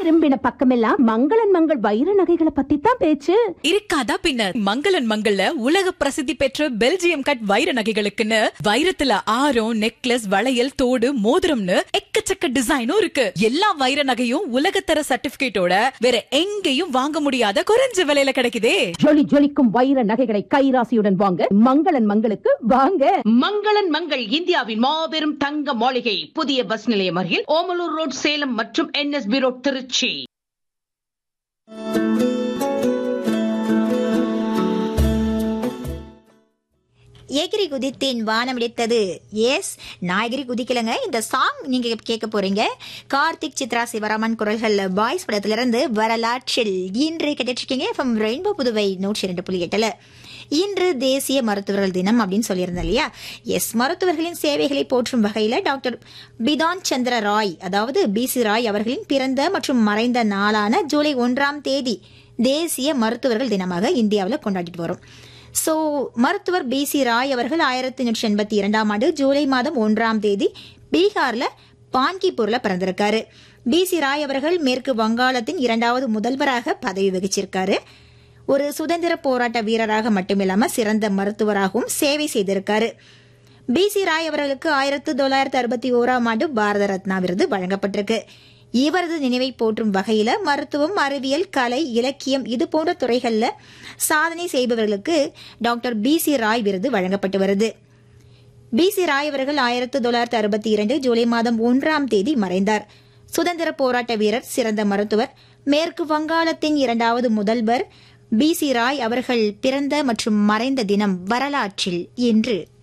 திரும்பின பக்கமெல்லாம் மங்களன் மங்கள் வைர நகைகளை பத்தி தான் பேச்சு இருக்காதா பின்ன மங்களன் மங்கள்ல உலக பிரசித்தி பெற்ற பெல்ஜியம் கட் வைர நகைகளுக்குன்னு வைரத்துல ஆரம் நெக்லஸ் வளையல் தோடு மோதிரம்னு எக்கச்சக்க டிசைனும் இருக்கு எல்லா வைர நகையும் உலகத்தர சர்டிபிகேட்டோட வேற எங்கேயும் வாங்க முடியாத குறைஞ்ச விலையில கிடைக்குதே ஜொலி ஜொலிக்கும் வைர நகைகளை கைராசியுடன் வாங்க மங்களன் மங்களுக்கு வாங்க மங்களன் மங்கள் இந்தியாவின் மாபெரும் தங்க மாளிகை புதிய பஸ் நிலையம் அருகில் ஓமலூர் ரோட் சேலம் மற்றும் என்எஸ்பி ரோட் திருச்சி எகிரி குதித்தேன் வானம் இடித்தது எஸ் நான் எகிரி குதிக்கலங்க இந்த சாங் நீங்க கேட்க போறீங்க கார்த்திக் சித்ரா சிவராமன் குரல்கள் பாய்ஸ் படத்துல இருந்து வரலாற்றில் இன்று கேட்டுட்டு இருக்கீங்க எஃப்எம் ரெயின்போ புதுவை நூற்றி ரெண்டு புள்ளி எட்டுல இன்று தேசிய மருத்துவர்கள் தினம் அப்படின்னு சொல்லியிருந்தேன் இல்லையா எஸ் மருத்துவர்களின் சேவைகளை போற்றும் வகையில டாக்டர் பிதான் சந்திர ராய் அதாவது பிசி ராய் அவர்களின் பிறந்த மற்றும் மறைந்த நாளான ஜூலை ஒன்றாம் தேதி தேசிய மருத்துவர்கள் தினமாக இந்தியாவில் கொண்டாடிட்டு வரும் ஸோ மருத்துவர் பி சி ராய் அவர்கள் ஆயிரத்தி எண்ணூற்றி எண்பத்தி இரண்டாம் ஆண்டு ஜூலை மாதம் ஒன்றாம் தேதி பீகார்ல பான்கிப்பூர்ல பிறந்திருக்காரு பி சி ராய் அவர்கள் மேற்கு வங்காளத்தின் இரண்டாவது முதல்வராக பதவி வகிச்சிருக்காரு ஒரு சுதந்திர போராட்ட வீரராக மட்டுமில்லாம சிறந்த மருத்துவராகவும் சேவை செய்திருக்காரு பி சி ராய் அவர்களுக்கு ஆயிரத்து தொள்ளாயிரத்து அறுபத்தி ஓராம் ஆண்டு பாரத ரத்னா விருது வழங்கப்பட்டிருக்கு இவரது நினைவை போற்றும் வகையில மருத்துவம் அறிவியல் கலை இலக்கியம் இது போன்ற துறைகள்ல சாதனை செய்பவர்களுக்கு டாக்டர் பி சி ராய் விருது வழங்கப்பட்டு வருது பி சி ராய் அவர்கள் ஆயிரத்து தொள்ளாயிரத்து அறுபத்தி இரண்டு ஜூலை மாதம் ஒன்றாம் தேதி மறைந்தார் சுதந்திர போராட்ட வீரர் சிறந்த மருத்துவர் மேற்கு வங்காளத்தின் இரண்டாவது முதல்வர் பி சி ராய் அவர்கள் பிறந்த மற்றும் மறைந்த தினம் வரலாற்றில் இன்று